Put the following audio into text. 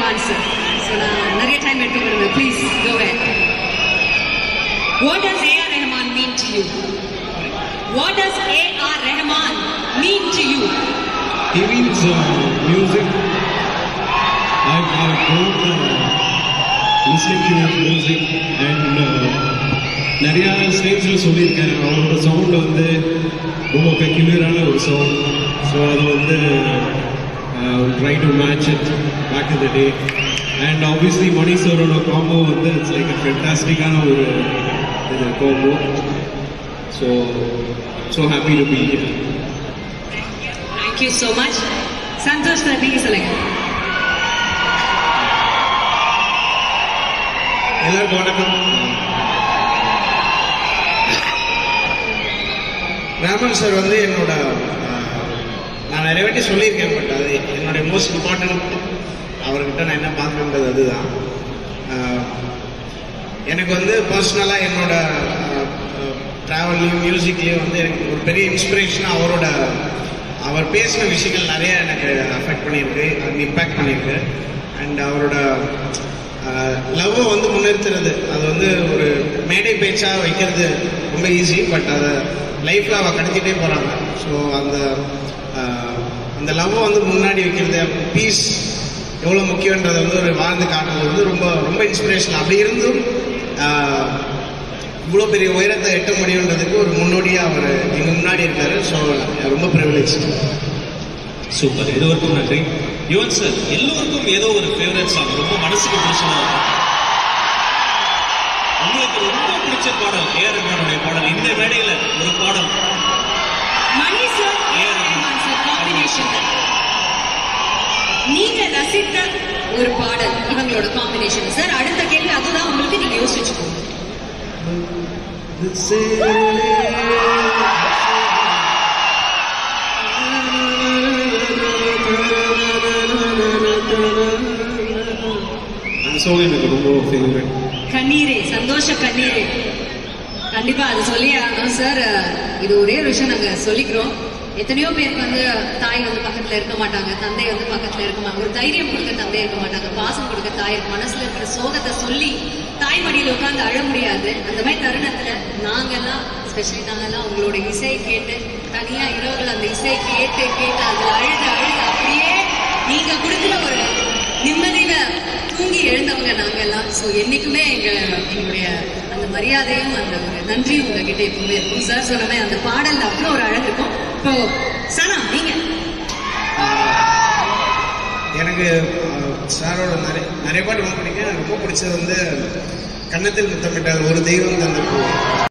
Rahman sir so நான் நிறைய time எடுத்துக்கிறேன் please go head What does A.R. Rahman mean to you? What does A.R. Rahman mean to you? He means uh, music. I've, I've grown uh, listening to his music and uh, நிறையா ஸ்டேஜில் சொல்லியிருக்கேன் அவரோட sound வந்து ரொம்ப பெக்யூலரான ஒரு sound so அது வந்து try to match it back in the day and obviously Mani சாரோட காம்போ வந்து இட்ஸ் லைக் ஃபென்டாஸ்டிக்கான ஒரு இது combo so so happy to be here Thank you so much. Santhosh sir நீங்க சொல்லுங்க எல்லாருக்கும் வணக்கம் ராமன் சார் வந்து என்னோட அஹ், நான் நிறைய வாட்டி சொல்லியிருக்கேன் பட் அது என்னுடைய மோஸ்ட் இம்பார்ட்டன்ட் அவர்கிட்ட நான் என்ன பார்க்கணுன்றது அதுதான் அஹ், எனக்கு வந்து பர்சனலாக என்னோட ட்ராவல்லையும் மியூசிக்லேயும் வந்து எனக்கு ஒரு பெரிய இன்ஸ்பிரேஷன் அவரோட அவர் பேசின விஷயங்கள் நிறைய எனக்கு அஃபெக்ட் பண்ணியிருக்கு அது இம்பேக்ட் பண்ணியிருக்கு அண்ட் அவரோட லவ்வை வந்து முன்னிறுத்துறது அது வந்து ஒரு மேடை பேச்சாக வைக்கிறது ரொம்ப ஈஸி பட் அதை லைஃப்பில் அவள் கடத்திட்டே போகிறாங்க ஸோ அந்த ஆஹ், அந்த லவ்வை வந்து முன்னாடி வைக்கிறது பீஸ் எவ்வளோ முக்கியன்றதை வந்து ஒரு வாழ்ந்து காட்டுறது வந்து ரொம்ப ரொம்ப இன்ஸ்பிரேஷன் அப்படி இருந்தும் ஆஹ், இவ்வளோ பெரிய உயரத்தை எட்ட முடியுன்றதுக்கு ஒரு முன்னோடியாக அவர் எங்கள் முன்னாடி இருக்காரு ஸோ ரொம்ப ப்ரிவிலேஜ் சூப்பர் இதுவரைக்கும் நன்றி யுவன் சார் எல்லோருக்கும் ஏதோ ஒரு ஃபேவரட் சாங் ரொம்ப மனசுக்கு பிடிச்சதா இருக்கும் உங்களுக்கு ரொம்ப பிடிச்ச பாடல் ஏஆர் ரஹ்மானுடைய பாடல் இந்த மேடையில ஒரு பாடல் Mani sir A.R. Rahman sir combination நீங்க ரசித்த ஒரு பாடல் இவங்களோட காம்பினேஷன் சார் அடுத்த கேள்வி அதுதான் உங்களுக்கு நீங்க யோசிச்சுக்கோங்க அந்த சாங் எனக்கு ரொம்ப ஃபேவரட் கண்ணீரே சந்தோஷ கண்ணீரே கண்டிப்பா அது சொல்லி ஆகணும் சார் இது ஒரே ஒரு விஷயம் நாங்க சொல்லிக்கிறோம் எத்தனையோ பேருக்கு வந்து தாய் வந்து பக்கத்துல இருக்க மாட்டாங்க தந்தை வந்து பக்கத்துல இருக்க மாட்டாங்க ஒரு தைரியம் கொடுக்க தந்தை இருக்க மாட்டாங்க பாசம் கொடுக்க தாய் இருக்க மனசுல இருக்கிற சோகத்தை சொல்லி தாய் மடியில உட்கார்ந்து அழ முடியாது அந்த மாதிரி தருணத்துல நாங்கெல்லாம் ஸ்பெஷலி நாங்கெல்லாம் உங்களோட இசை கேட்டு தனியா இரவுகள் அந்த இசை கேட்டு கேட்டு அதுல அழுது அழுது அப்படியே நீங்க கொடுக்குற ஒரு நிம்மதியில தூங்கி எழுந்தவங்க நாங்க எல்லாம் ஸோ என்னைக்குமே எங்க எங்களுடைய அந்த மரியாதையும் அந்த ஒரு நன்றியும் உங்ககிட்ட எப்பவுமே இருக்கும் சார் சொன்ன மாதிரி அந்த பாடல்ல அவ்வளோ ஒரு அழகு இருக்கும் இப்போ சனா நீங்க எனக்கு அஹ், சாரோட நிறைய நிறைய பாட்டு ரொம்ப பிடிக்கும் எனக்கு ரொம்ப பிடிச்சது வந்து கன்னத்தில் முத்தமிட்டால் ஒரு தெய்வம் தந்த பூ